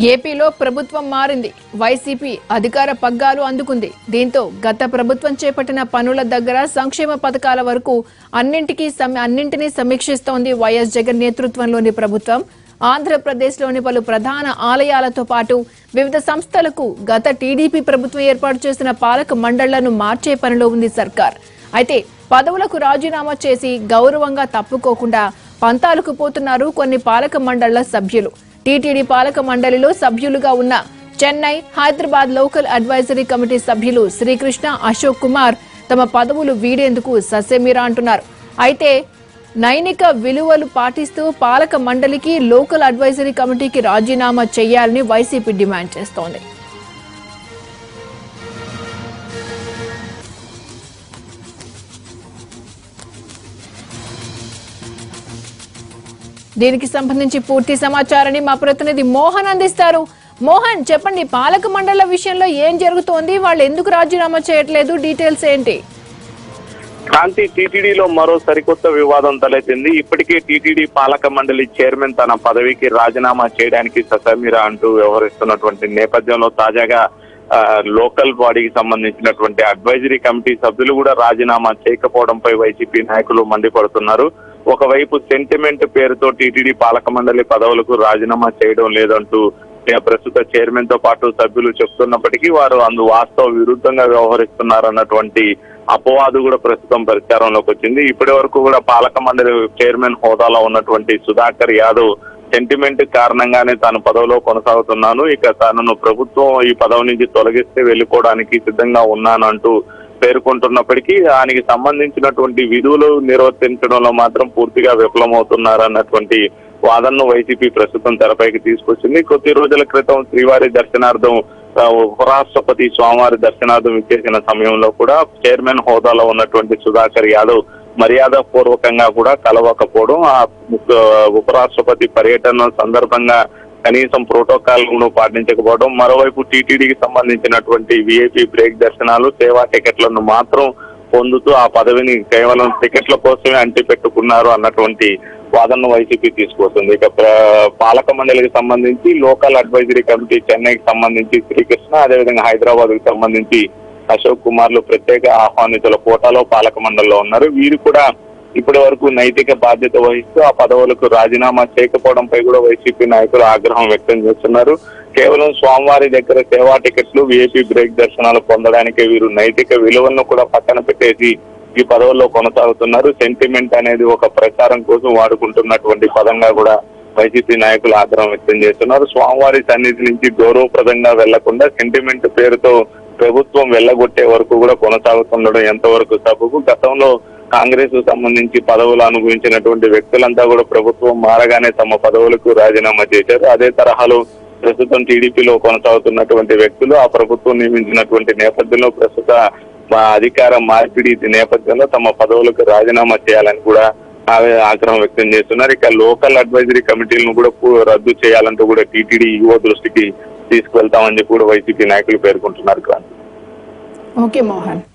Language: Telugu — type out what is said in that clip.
ఏపీలో ప్రభుత్వం మారింది వైసీపీ అధికార పగ్గాలు అందుకుంది దీంతో గత ప్రభుత్వం చేపట్టిన పనుల దగ్గర సంక్షేమ పథకాల వరకు అన్నింటికీ సమ- అన్నింటినీ సమీక్షిస్తోంది వైఎస్ జగన్ నేతృత్వంలోని ప్రభుత్వం ఆంధ్రప్రదేశ్లోని పలు ప్రధాన ఆలయాలతో పాటు వివిధ సంస్థలకు గత టీడీపీ ప్రభుత్వం ఏర్పాటు చేసిన పాలక మండళ్లను మార్చే పనిలో ఉంది సర్కార్ అయితే పదవులకు రాజీనామా చేసి గౌరవంగా తప్పుకోకుండా పంతాలకు పోతున్నారు కొన్ని పాలక మండళ్ల సభ్యులు టీటీడీ పాలక మండలిలో సభ్యులుగా ఉన్న Chennai Hyderabad local advisory committee సభ్యులు శ్రీకృష్ణ అశోక్ కుమార్ తమ పదవులు వీడేందుకు సస్యమీరా అంటున్నారు అయితే నైనిక విలువలు పాటిస్తూ పాలక మండలికి లోకల్ అడ్వైజరీ కమిటీకి రాజీనామా చేయాలని వైసీపీ డిమాండ్ చేస్తోంది దీనికి సంబంధించి పూర్తి సమాచారాన్ని మా ప్రతినిధి మోహన్ అందిస్తారు మోహన్ చెప్పండి పాలక మండల విషయంలో ఏం జరుగుతోంది వాళ్ళు ఎందుకు రాజీనామా చేయట్లేదు డీటెయిల్స్ ఏంటి క్రాంతి టీటీడీలో మరో సరికొత్త వివాదం తలెత్తింది ఇప్పటికే టీటీడీ పాలక మండలి చైర్మన్ తన పదవికి రాజీనామా చేయడానికి ససమీరా అంటూ వ్యవహరిస్తున్నటువంటి నేపథ్యంలో తాజాగా ఆ, లోకల్ బాడీకి సంబంధించినటువంటి అడ్వైజరీ కమిటీ సభ్యులు కూడా రాజీనామా చేయకపోవడంపై వైసీపీ నాయకులు మండిపడుతున్నారు ఒకవైపు సెంటిమెంట్ పేరుతో టీటీడీ పాలక మండలి పదవులకు రాజీనామా చేయడం లేదంటూ ఏ, ప్రస్తుత చైర్మన్ తో పాటు సభ్యులు చెప్తున్నప్పటికీ వారు అందు వాస్తవ విరుద్ధంగా వ్యవహరిస్తున్నారన్నటువంటి అపవాదు కూడా ప్రస్తుతం ప్రచారంలోకి వచ్చింది ఇప్పటి వరకు కూడా పాలక మండలి చైర్మన్ హోదాలో ఉన్నటువంటి సుధాకర్ యాదవ్ సెంటిమెంట్ కారణంగానే తాను పదవిలో కొనసాగుతున్నాను ఇక తనను ప్రభుత్వం ఈ పదవి నుంచి తొలగిస్తే వెళ్ళిపోవడానికి సిద్ధంగా ఉన్నాను అంటూ పేర్కొంటున్నప్పటికీ దానికి సంబంధించినటువంటి విధులు నిర్వర్తించడంలో మాత్రం పూర్తిగా విఫలమవుతున్నారన్నటువంటి వాదనను వైసీపీ ప్రస్తుతం తెరపైకి తీసుకొచ్చింది కొద్ది రోజుల క్రితం శ్రీవారి దర్శనార్థం ఆ, ఉపరాష్ట్రపతి స్వామివారి దర్శనార్థం ఇచ్చేసిన సమయంలో కూడా చైర్మన్ హోదాలో ఉన్నటువంటి సుధాకర్ యాదవ్ మర్యాద పూర్వకంగా కూడా కలవకపోవడం ఆ ముఖ్య- ఉపరాష్ట్రపతి పర్యటన సందర్భంగా కనీసం ప్రోటోకాల్ ను పాటించకపోవడం మరోవైపు టీటీడీకి సంబంధించినటువంటి విఐపి బ్రేక్ దర్శనాలు సేవా టికెట్లను మాత్రం పొందుతూ ఆ పదవిని కేవలం టికెట్ల కోసమే అంటి పెట్టుకున్నారు అన్నటువంటి వాదనను వైసీపీ తీసుకొస్తుంది ఇక ప్ర- పాలక మండలికి సంబంధించి లోకల్ అడ్వైజరీ కమిటీ చెన్నైకి సంబంధించి శ్రీకృష్ణ అదేవిధంగా హైదరాబాద్ కి సంబంధించి అశోక్ కుమార్లు ప్రత్యేక ఆహ్వానితుల కోటాలో పాలక మండలిలో ఉన్నారు వీరు కూడా ఇప్పటి వరకు నైతిక బాధ్యత వహిస్తూ ఆ పదవులకు రాజీనామా చేయకపోవడంపై కూడా వైసీపీ నాయకులు ఆగ్రహం వ్యక్తం చేస్తున్నారు కేవలం స్వామివారి దగ్గర సేవా టికెట్లు విఐపి బ్రేక్ దర్శనాలు పొందడానికి వీరు నైతిక విలువలను కూడా పక్కన పెట్టేసి ఈ పదవుల్లో కొనసాగుతున్నారు సెంటిమెంట్ అనేది ఒక ప్రచారం కోసం వాడుకుంటున్నటువంటి పదంగా కూడా వైసీపీ నాయకులు ఆగ్రహం వ్యక్తం చేస్తున్నారు స్వామివారి సన్నిధి నుంచి గౌరవప్రదంగా వెళ్లకుండా సెంటిమెంట్ పేరుతో ప్రభుత్వం వెళ్ళగొట్టే వరకు కూడా కొనసాగుతుండడం ఎంతవరకు సభకు గతంలో కాంగ్రెస్ సంబంధించి పదవులు అనుభవించినటువంటి వ్యక్తులంతా కూడా ప్రభుత్వం మారగానే తమ పదవులకు రాజీనామా చేశారు అదే తరహాలో ప్రస్తుతం టీడీపీలో కొనసాగుతున్నటువంటి వ్యక్తులు ఆ ప్రభుత్వం నియమించినటువంటి నేపథ్యంలో ప్రస్తుత మా అధికార మార్పిడి నేపథ్యంలో తమ పదవులకు రాజీనామా చేయాలని కూడా ఆవే- ఆగ్రహం వ్యక్తం చేస్తున్నారు ఇక లోకల్ అడ్వైజరీ కమిటీలను కూడా పూ- రద్దు చేయాలంటూ కూడా టీటీడీ యువ దృష్టికి తీసుకువెళ్తామని చెప్పి కూడా వైసీపీ నాయకులు పేర్కొంటున్నారు క్రాంతి ఓకే మోహన్